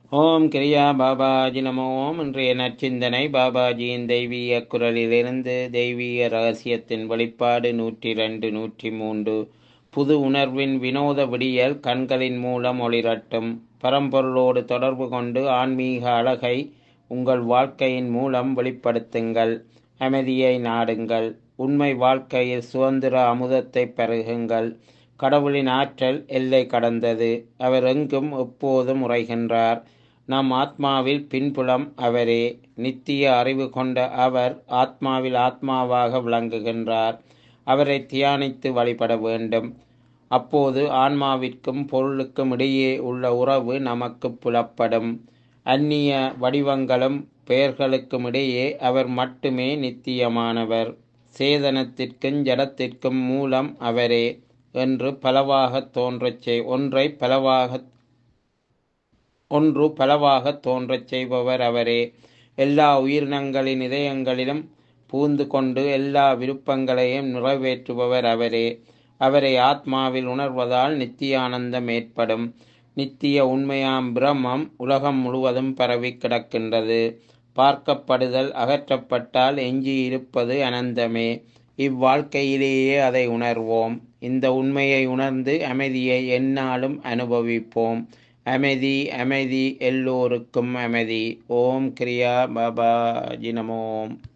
ஓம் கிரியா பாபாஜி நமோ ஓம் இன்றைய நற்சிந்தனை பாபாஜியின் தெய்வீக குரலிலிருந்து தெய்வீக ரகசியத்தின் வெளிப்பாடு நூற்றி ரெண்டு நூற்றி மூன்று புது உணர்வின் வினோத விடியல் கண்களின் மூலம் ஒளிரட்டும் பரம்பொருளோடு தொடர்பு கொண்டு ஆன்மீக அழகை உங்கள் வாழ்க்கையின் மூலம் வெளிப்படுத்துங்கள் அமைதியை நாடுங்கள் உண்மை வாழ்க்கையில் சுதந்திர அமுதத்தை பருகுங்கள் கடவுளின் ஆற்றல் எல்லை கடந்தது அவர் எங்கும் எப்போதும் உரைகின்றார் நம் ஆத்மாவில் பின்புலம் அவரே நித்திய அறிவு கொண்ட அவர் ஆத்மாவில் ஆத்மாவாக விளங்குகின்றார் அவரை தியானித்து வழிபட வேண்டும் அப்போது ஆன்மாவிற்கும் பொருளுக்கும் இடையே உள்ள உறவு நமக்கு புலப்படும் அந்நிய வடிவங்களும் பெயர்களுக்கும் இடையே அவர் மட்டுமே நித்தியமானவர் சேதனத்திற்கும் ஜடத்திற்கும் மூலம் அவரே என்று பலவாக தோன்றச் செய் ஒன்றை பலவாக ஒன்று பலவாக தோன்றச் செய்பவர் அவரே எல்லா உயிரினங்களின் இதயங்களிலும் பூந்து கொண்டு எல்லா விருப்பங்களையும் நிறைவேற்றுபவர் அவரே அவரை ஆத்மாவில் உணர்வதால் நித்திய ஆனந்தம் ஏற்படும் நித்திய உண்மையாம் பிரம்மம் உலகம் முழுவதும் பரவி கிடக்கின்றது பார்க்கப்படுதல் அகற்றப்பட்டால் எஞ்சி இருப்பது அனந்தமே இவ்வாழ்க்கையிலேயே அதை உணர்வோம் இந்த உண்மையை உணர்ந்து அமைதியை எந்நாளும் அனுபவிப்போம் அமைதி அமைதி எல்லோருக்கும் அமைதி ஓம் கிரியா பாபா ஜினமோம்